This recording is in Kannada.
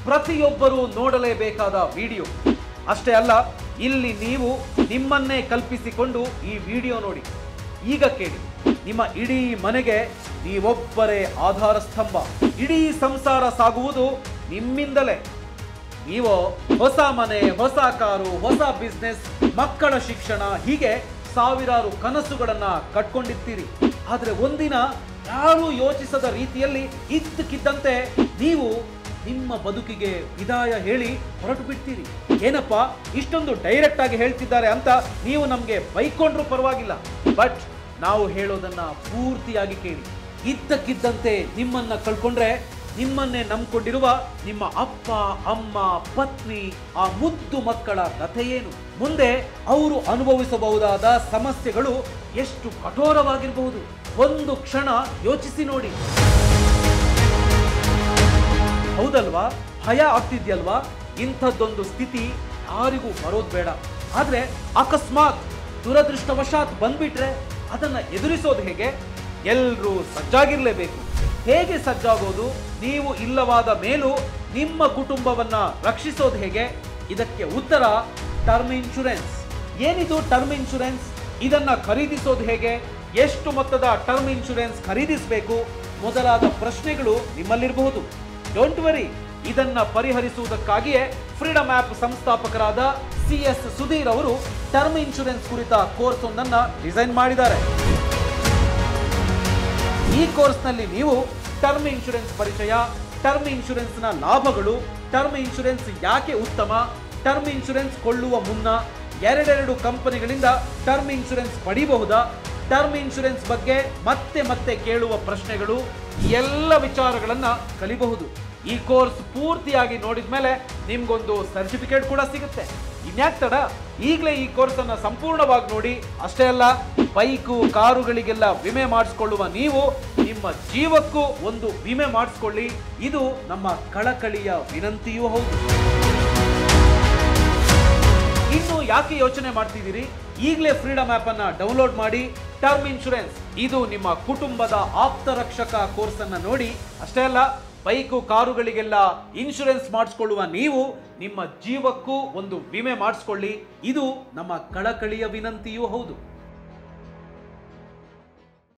ಪ್ರತಿಯೊಬ್ಬರೂ ನೋಡಲೇಬೇಕಾದ ವಿಡಿಯೋ ಅಷ್ಟೇ ಅಲ್ಲ ಇಲ್ಲಿ ನೀವು ನಿಮ್ಮನ್ನೇ ಕಲ್ಪಿಸಿಕೊಂಡು ಈ ವಿಡಿಯೋ ನೋಡಿ ಈಗ ಕೇಳಿ ನಿಮ್ಮ ಇಡೀ ಮನೆಗೆ ನೀವೊಬ್ಬರೇ ಆಧಾರ ಸ್ತಂಭ ಇಡೀ ಸಂಸಾರ ಸಾಗುವುದು ನಿಮ್ಮಿಂದಲೇ ನೀವು ಹೊಸ ಮನೆ ಹೊಸ ಕಾರು ಹೊಸ ಬಿಸ್ನೆಸ್ ಮಕ್ಕಳ ಶಿಕ್ಷಣ ಹೀಗೆ ಸಾವಿರಾರು ಕನಸುಗಳನ್ನ ಕಟ್ಕೊಂಡಿರ್ತೀರಿ ಆದ್ರೆ ಒಂದಿನ ಯಾರೂ ಯೋಚಿಸದ ರೀತಿಯಲ್ಲಿ ಇದ್ದಕ್ಕಿದ್ದಂತೆ ನೀವು ನಿಮ್ಮ ಬದುಕಿಗೆ ವಿದಾಯ ಹೇಳಿ ಹೊರಟು ಬಿಡ್ತೀರಿ ಏನಪ್ಪ ಇಷ್ಟೊಂದು ಡೈರೆಕ್ಟ್ ಆಗಿ ಹೇಳ್ತಿದ್ದಾರೆ ಅಂತ ನೀವು ನಮಗೆ ಬೈಕೊಂಡ್ರು ಪರವಾಗಿಲ್ಲ ಬಟ್ ನಾವು ಹೇಳೋದನ್ನ ಪೂರ್ತಿಯಾಗಿ ಕೇಳಿ ಇದ್ದಕ್ಕಿದ್ದಂತೆ ನಿಮ್ಮನ್ನ ಕಳ್ಕೊಂಡ್ರೆ ನಿಮ್ಮನ್ನೇ ನಂಬ್ಕೊಂಡಿರುವ ನಿಮ್ಮ ಅಪ್ಪ ಅಮ್ಮ ಪತ್ನಿ ಆ ಮುದ್ದು ಮಕ್ಕಳ ಕಥೆ ಏನು ಮುಂದೆ ಅವರು ಅನುಭವಿಸಬಹುದಾದ ಸಮಸ್ಯೆಗಳು ಎಷ್ಟು ಕಠೋರವಾಗಿರಬಹುದು ಒಂದು ಕ್ಷಣ ಯೋಚಿಸಿ ನೋಡಿ ಹೌದಲ್ವಾ ಭಯ ಆಗ್ತಿದ್ಯಲ್ವಾ ಇಂಥದ್ದೊಂದು ಸ್ಥಿತಿ ಯಾರಿಗೂ ಬರೋದು ಬೇಡ ಆದ್ರೆ ಅಕಸ್ಮಾತ್ ದುರದೃಷ್ಟವಶಾತ್ ಬಂದ್ಬಿಟ್ರೆ ಅದನ್ನ ಎದುರಿಸೋದು ಹೇಗೆ ಎಲ್ರೂ ಸಜ್ಜಾಗಿರ್ಲೇಬೇಕು ಹೇಗೆ ಸಜ್ಜಾಗೋದು ನೀವು ಇಲ್ಲವಾದ ಮೇಲೂ ನಿಮ್ಮ ಕುಟುಂಬವನ್ನ ರಕ್ಷಿಸೋದು ಹೇಗೆ ಇದಕ್ಕೆ ಉತ್ತರ ಟರ್ಮ್ ಇನ್ಶೂರೆನ್ಸ್ ಏನಿದು ಟರ್ಮ್ ಇನ್ಶೂರೆನ್ಸ್ ಇದನ್ನ ಖರೀದಿಸೋದು ಹೇಗೆ ಎಷ್ಟು ಮೊತ್ತದ ಟರ್ಮ್ ಇನ್ಶೂರೆನ್ಸ್ ಖರೀದಿಸಬೇಕು ಮೊದಲಾದ ಪ್ರಶ್ನೆಗಳು ನಿಮ್ಮಲ್ಲಿರಬಹುದು ಡೋಂಟ್ ವರಿ ಇದನ್ನ ಪರಿಹರಿಸುವುದಕ್ಕಾಗಿಯೇ ಫ್ರೀಡಮ್ ಆಪ್ ಸಂಸ್ಥಾಪಕರಾದ ಸಿ ಎಸ್ ಸುಧೀರ್ ಅವರು ಟರ್ಮ್ ಇನ್ಶೂರೆನ್ಸ್ ಕುರಿತ ಕೋರ್ಸ್ ಒಂದನ್ನ ಡಿಸೈನ್ ಮಾಡಿದ್ದಾರೆ ಈ ಕೋರ್ಸ್ನಲ್ಲಿ ನೀವು ಟರ್ಮ್ ಇನ್ಶೂರೆನ್ಸ್ ಪರಿಚಯ ಟರ್ಮ್ ಇನ್ಶೂರೆನ್ಸ್ನ ಲಾಭಗಳು ಟರ್ಮ್ ಇನ್ಶೂರೆನ್ಸ್ ಯಾಕೆ ಉತ್ತಮ ಟರ್ಮ್ ಇನ್ಶೂರೆನ್ಸ್ ಕೊಳ್ಳುವ ಮುನ್ನ ಎರಡೆರಡು ಕಂಪನಿಗಳಿಂದ ಟರ್ಮ್ ಇನ್ಶೂರೆನ್ಸ್ ಪಡಿಬಹುದಾ ಟರ್ಮ್ ಇನ್ಶೂರೆನ್ಸ್ ಬಗ್ಗೆ ಮತ್ತೆ ಮತ್ತೆ ಕೇಳುವ ಪ್ರಶ್ನೆಗಳು ಈ ಎಲ್ಲ ವಿಚಾರಗಳನ್ನ ಕಲಿಬಹುದು ಈ ಕೋರ್ಸ್ ಪೂರ್ತಿಯಾಗಿ ನೋಡಿದ ಮೇಲೆ ನಿಮ್ಗೊಂದು ಸರ್ಟಿಫಿಕೇಟ್ ಕೂಡ ಸಿಗುತ್ತೆ ಇನ್ಯಾಕ್ ತಡ ಈಗಲೇ ಈ ಕೋರ್ಸ್ ಅನ್ನ ಸಂಪೂರ್ಣವಾಗಿ ನೋಡಿ ಅಷ್ಟೇ ಅಲ್ಲ ಬೈಕು ಕಾರುಗಳಿಗೆಲ್ಲ ವಿಮೆ ಮಾಡಿಸ್ಕೊಳ್ಳುವ ನೀವು ನಿಮ್ಮ ಜೀವಕ್ಕೂ ಒಂದು ವಿಮೆ ಮಾಡಿಸ್ಕೊಳ್ಳಿ ಇದು ನಮ್ಮ ಕಳಕಳಿಯ ವಿನಂತಿಯೂ ಹೌದು ಇನ್ನು ಯಾಕೆ ಯೋಚನೆ ಮಾಡ್ತಿದ್ದೀರಿ ಈಗಲೇ ಫ್ರೀಡಮ್ ಆಪ್ ಅನ್ನ ಡೌನ್ಲೋಡ್ ಮಾಡಿ ಟರ್ಮ್ ಇನ್ಶೂರೆನ್ಸ್ ಇದು ನಿಮ್ಮ ಕುಟುಂಬದ ಆಪ್ತ ರಕ್ಷಕ ಕೋರ್ಸ್ ಅನ್ನ ನೋಡಿ ಅಷ್ಟೇ ಅಲ್ಲ ಬೈಕು ಕಾರುಗಳಿಗೆಲ್ಲ ಇನ್ಶೂರೆನ್ಸ್ ಮಾಡಿಸ್ಕೊಳ್ಳುವ ನೀವು ನಿಮ್ಮ ಜೀವಕ್ಕೂ ಒಂದು ವಿಮೆ ಮಾಡಿಸ್ಕೊಳ್ಳಿ ಇದು ನಮ್ಮ ಕಳಕಳಿಯ ವಿನಂತಿಯೂ ಹೌದು